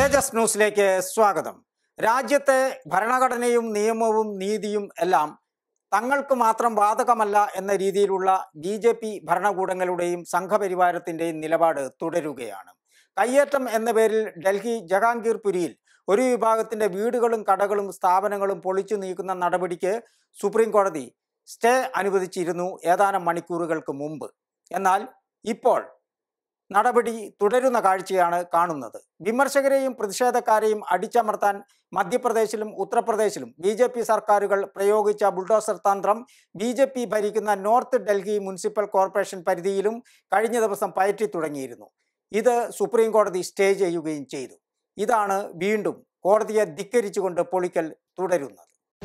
തേജസ് ന്യൂസിലേക്ക് സ്വാഗതം രാജ്യത്തെ ഭരണഘടനയും നിയമവും നീതിയും എല്ലാം തങ്ങൾക്ക് മാത്രം ബാധകമല്ല എന്ന രീതിയിലുള്ള ബി ജെ പി ഭരണകൂടങ്ങളുടെയും സംഘപരിവാരത്തിന്റെയും നിലപാട് തുടരുകയാണ് കയ്യേറ്റം എന്ന പേരിൽ ഡൽഹി ജഹാംഗീർപുരിയിൽ ഒരു വിഭാഗത്തിന്റെ വീടുകളും കടകളും സ്ഥാപനങ്ങളും പൊളിച്ചു നീക്കുന്ന നടപടിക്ക് സുപ്രീം കോടതി സ്റ്റേ അനുവദിച്ചിരുന്നു ഏതാനും മണിക്കൂറുകൾക്ക് മുമ്പ് എന്നാൽ ഇപ്പോൾ നടപടി തുടരുന്ന കാഴ്ചയാണ് കാണുന്നത് വിമർശകരെയും പ്രതിഷേധക്കാരെയും അടിച്ചമർത്താൻ മധ്യപ്രദേശിലും ഉത്തർപ്രദേശിലും ബി ജെ പി സർക്കാരുകൾ പ്രയോഗിച്ച ബുൾഡോസർ തന്ത്രം ബി ജെ പി ഭരിക്കുന്ന നോർത്ത് ഡൽഹി മുനിസിപ്പൽ കോർപ്പറേഷൻ പരിധിയിലും കഴിഞ്ഞ ദിവസം പയറ്റി തുടങ്ങിയിരുന്നു ഇത് സുപ്രീം കോടതി സ്റ്റേ ചെയ്യുകയും ചെയ്തു ഇതാണ് വീണ്ടും കോടതിയെ ധിക്കരിച്ചുകൊണ്ട് പൊളിക്കൽ തുടരുന്നത്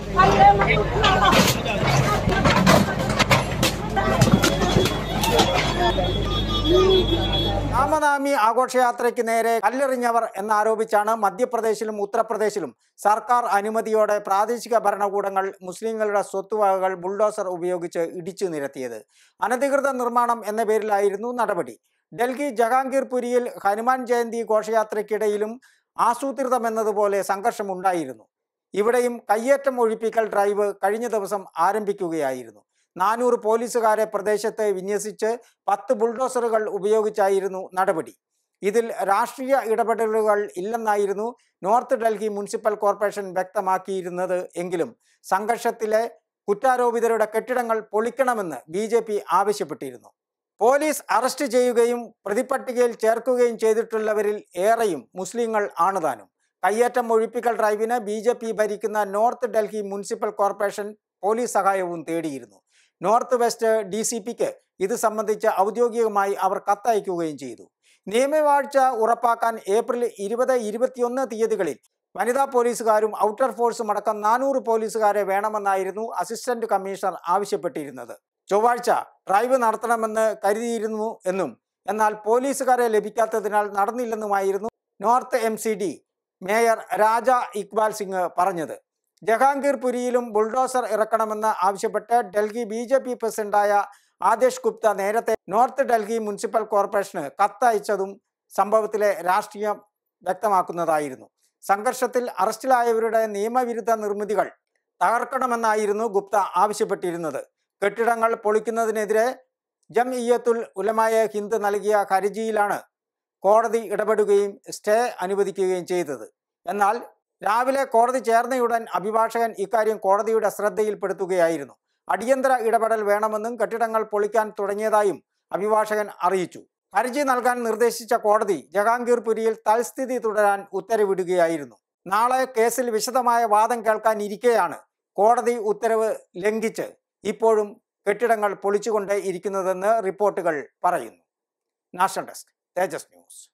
രാമനാമി ആഘോഷയാത്രയ്ക്ക് നേരെ കല്ലെറിഞ്ഞവർ എന്നാരോപിച്ചാണ് മധ്യപ്രദേശിലും ഉത്തർപ്രദേശിലും സർക്കാർ അനുമതിയോടെ പ്രാദേശിക ഭരണകൂടങ്ങൾ മുസ്ലിങ്ങളുടെ സ്വത്തുവകകൾ ബുൾഡോസർ ഉപയോഗിച്ച് ഇടിച്ചു നിരത്തിയത് അനധികൃത നിർമ്മാണം എന്ന പേരിലായിരുന്നു നടപടി ഡൽഹി ജഹാംഗീർപുരിയിൽ ഹനുമാൻ ജയന്തി ഘോഷയാത്രയ്ക്കിടയിലും ആസൂത്രിതമെന്നതുപോലെ സംഘർഷമുണ്ടായിരുന്നു ഇവിടെയും കയ്യേറ്റം ഒഴിപ്പിക്കൽ ഡ്രൈവ് കഴിഞ്ഞ ദിവസം ആരംഭിക്കുകയായിരുന്നു നാനൂറ് പോലീസുകാരെ പ്രദേശത്ത് വിന്യസിച്ച് പത്ത് ബുൾഡോസറുകൾ ഉപയോഗിച്ചായിരുന്നു നടപടി ഇതിൽ രാഷ്ട്രീയ ഇടപെടലുകൾ ഇല്ലെന്നായിരുന്നു നോർത്ത് ഡൽഹി മുനിസിപ്പൽ കോർപ്പറേഷൻ വ്യക്തമാക്കിയിരുന്നത് എങ്കിലും സംഘർഷത്തിലെ കുറ്റാരോപിതരുടെ കെട്ടിടങ്ങൾ പൊളിക്കണമെന്ന് ബി ജെ പി ആവശ്യപ്പെട്ടിരുന്നു പോലീസ് അറസ്റ്റ് ചെയ്യുകയും പ്രതിപട്ടികയിൽ ചേർക്കുകയും ചെയ്തിട്ടുള്ളവരിൽ ഏറെയും മുസ്ലിങ്ങൾ ആണുതാനും കയ്യേറ്റം ഒഴിപ്പിക്കൽ ഡ്രൈവിന് ബി ജെ പി ഭരിക്കുന്ന north Delhi municipal corporation police സഹായവും തേടിയിരുന്നു നോർത്ത് വെസ്റ്റ് ഡി സി പിക്ക് ഇത് സംബന്ധിച്ച് ഔദ്യോഗികമായി അവർ കത്തയക്കുകയും ചെയ്തു നിയമവാഴ്ച ഉറപ്പാക്കാൻ ഏപ്രിൽ ഇരുപത് ഇരുപത്തിയൊന്ന് തീയതികളിൽ വനിതാ പോലീസുകാരും ഔട്ടർ ഫോഴ്സും അടക്കം നാനൂറ് പോലീസുകാരെ വേണമെന്നായിരുന്നു അസിസ്റ്റന്റ് കമ്മീഷണർ ആവശ്യപ്പെട്ടിരുന്നത് ചൊവ്വാഴ്ച ഡ്രൈവ് നടത്തണമെന്ന് കരുതിയിരുന്നു എന്നും എന്നാൽ പോലീസുകാരെ ലഭിക്കാത്തതിനാൽ നടന്നില്ലെന്നുമായിരുന്നു north M C D mayor Raja Iqbal Singh പറഞ്ഞത് ജഹാംഗീർപുരിയിലും ബുൾഡോസർ ഇറക്കണമെന്ന് ആവശ്യപ്പെട്ട് ഡൽഹി ബി ജെ പി പ്രസിഡന്റായ ആദേശ് ഗുപ്ത നേരത്തെ നോർത്ത് ഡൽഹി മുനിസിപ്പൽ കോർപ്പറേഷന് കത്തയച്ചതും സംഭവത്തിലെ രാഷ്ട്രീയം വ്യക്തമാക്കുന്നതായിരുന്നു സംഘർഷത്തിൽ അറസ്റ്റിലായവരുടെ നിയമവിരുദ്ധ നിർമ്മിതികൾ തകർക്കണമെന്നായിരുന്നു ഗുപ്ത ആവശ്യപ്പെട്ടിരുന്നത് കെട്ടിടങ്ങൾ പൊളിക്കുന്നതിനെതിരെ ജംഇയ്യത്തുൽ ഉലമായ ഹിന്ദ് നൽകിയ ഹർജിയിലാണ് കോടതി ഇടപെടുകയും സ്റ്റേ അനുവദിക്കുകയും ചെയ്തത് എന്നാൽ രാവിലെ കോടതി ചേർന്നയുടൻ അഭിഭാഷകൻ ഇക്കാര്യം കോടതിയുടെ ശ്രദ്ധയിൽപ്പെടുത്തുകയായിരുന്നു അടിയന്തര ഇടപെടൽ വേണമെന്നും കെട്ടിടങ്ങൾ പൊളിക്കാൻ തുടങ്ങിയതായും അഭിഭാഷകൻ അറിയിച്ചു ഹർജി നൽകാൻ നിർദ്ദേശിച്ച കോടതി ജഹാംഗീർപുരിയിൽ തൽസ്ഥിതി തുടരാൻ ഉത്തരവിടുകയായിരുന്നു നാളെ കേസിൽ വിശദമായ വാദം കേൾക്കാൻ ഇരിക്കെയാണ് കോടതി ഉത്തരവ് ലംഘിച്ച് ഇപ്പോഴും കെട്ടിടങ്ങൾ പൊളിച്ചുകൊണ്ടേ ഇരിക്കുന്നതെന്ന് റിപ്പോർട്ടുകൾ പറയുന്നു നാഷണൽ ഡെസ്ക് തേജസ് ന്യൂസ്